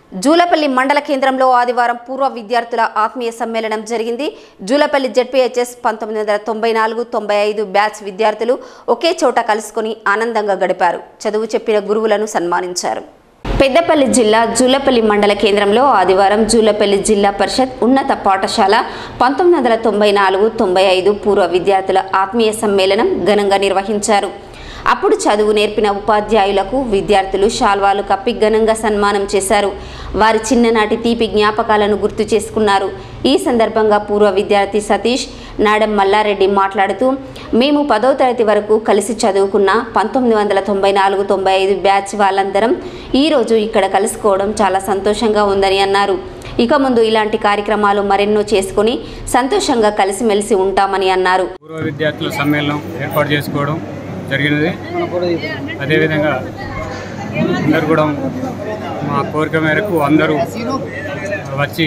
జూలపల్లి మండల కేంద్రంలో ఆదివారం పూర్వ విద్యార్థుల ఆత్మీయ సమ్మేళనం జరిగింది జూలపల్లి జెడ్పీహెచ్ఎస్ పంతొమ్మిది వందల తొంభై నాలుగు తొంభై ఐదు బ్యాచ్ విద్యార్థులు ఒకే చోట కలుసుకొని ఆనందంగా గడిపారు చదువు చెప్పిన గురువులను సన్మానించారు పెద్దపల్లి జిల్లా జూలపల్లి మండల కేంద్రంలో ఆదివారం జూలపల్లి జిల్లా పరిషత్ ఉన్నత పాఠశాల పంతొమ్మిది వందల తొంభై నాలుగు తొంభై ఐదు పూర్వ విద్యార్థుల ఆత్మీయ సమ్మేళనం ఘనంగా నిర్వహించారు అప్పుడు చదువు నేర్పిన ఉపాధ్యాయులకు విద్యార్థులు శాల్వాలు కప్పి ఘనంగా సన్మానం చేశారు వారి చిన్ననాటి తీపి జ్ఞాపకాలను గుర్తు చేసుకున్నారు ఈ సందర్భంగా పూర్వ విద్యార్థి సతీష్ నాడం మల్లారెడ్డి మాట్లాడుతూ మేము పదో తరగతి వరకు కలిసి చదువుకున్న పంతొమ్మిది వందల తొంభై నాలుగు తొంభై ఐదు బ్యాచ్ వాళ్ళందరం ఈరోజు ఇక్కడ కలుసుకోవడం చాలా సంతోషంగా ఉందని అన్నారు ఇక ముందు ఇలాంటి కార్యక్రమాలు మరెన్నో చేసుకుని సంతోషంగా కలిసిమెలిసి ఉంటామని అన్నారు పూర్వ విద్యార్థుల సమ్మేళనం ఏర్పాటు చేసుకోవడం జరిగినది అదేవిధంగా అందరు కూడా మా కోరిక మేరకు అందరూ వచ్చి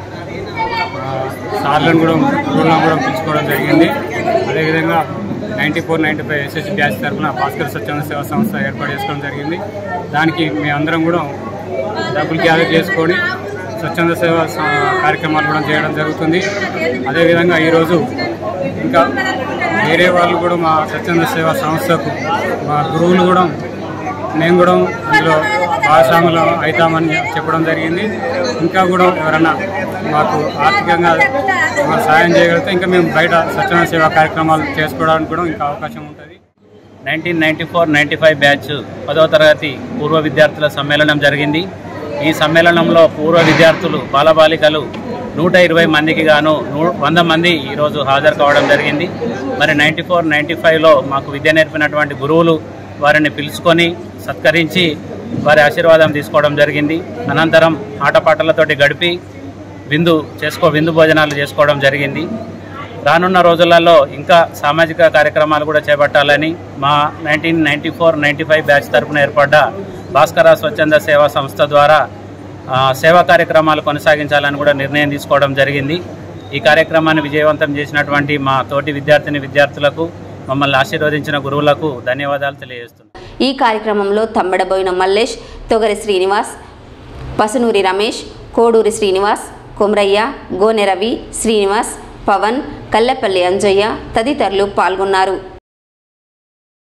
ఆ, సార్లను కూడా గురువులను కూడా పిలుచుకోవడం జరిగింది అదేవిధంగా ninety four ninety five SSC batch తరఫున భాస్కర్ స్వచ్ఛంద సేవా సంస్థ ఏర్పాటు చేసుకోవడం జరిగింది దానికి మీ అందరం కూడా డబ్బులు గ్యాదర్ చేసుకొని స్వచ్ఛంద సేవ స- కార్యక్రమాలు కూడా చేయడం జరుగుతుంది అదేవిధంగా ఈరోజు ఇంకా వేరే వాళ్ళు కూడా మా స్వచ్ఛంద సేవా సంస్థకు మా గురువులు కూడా మేము కూడా అందులో భాగస్వాములు అవుతామని చెప్పడం జరిగింది ఇంకా కూడా ఎవరన్నా మాకు ఆర్థికంగా మాకు సాయం చేయగలిగితే ఇంకా మేము బయట స్వచ్ఛంద సేవా కార్యక్రమాలు చేసుకోవడానికి కూడా ఇంకా అవకాశం ఉంటుంది nineteen ninety four ninety five batch పదవ తరగతి పూర్వ విద్యార్థుల సమ్మేళనం జరిగింది ఈ సమ్మేళనంలో పూర్వ విద్యార్థులు బాలబాలికలు నూట ఇరవై మందికి గాను నూ వంద మంది ఈరోజు హాజరు కావడం జరిగింది మరి నైంటీ ఫోర్ నైంటీ ఫైవ్లో మాకు విద్య నేర్పినటువంటి గురువులు వారిని పిలుచుకొని సత్కరించి వారి ఆశీర్వాదం తీసుకోవడం జరిగింది అనంతరం ఆటపాటలతోటి గడిపి విందు చేసుకో విందు భోజనాలు చేసుకోవడం జరిగింది రానున్న రోజులలో ఇంకా సామాజిక కార్యక్రమాలు కూడా చేపట్టాలని మా nineteen ninety four ninety five batch తరపున ఏర్పడ్డ భాస్కర స్వచ్ఛంద సేవా సంస్థ ద్వారా ఆ, సేవా కార్యక్రమాలు కొనసాగించాలని కూడా నిర్ణయం తీసుకోవడం జరిగింది ఈ కార్యక్రమాన్ని విజయవంతం చేసినటువంటి మా తోటి విద్యార్థిని విద్యార్థులకు మమ్మల్ని ఆశీర్వదించిన గురువులకు ధన్యవాదాలు తెలియజేస్తున్నాను ఈ కార్యక్రమంలో తమ్మడబోయిన మల్లేష్ తొగరి శ్రీనివాస్ పసునూరి రమేష్ కోడూరి శ్రీనివాస్ కొమరయ్య గోనె రవి శ్రీనివాస్ పవన్ కల్లెపల్లి అంజయ్య తదితరులు పాల్గొన్నారు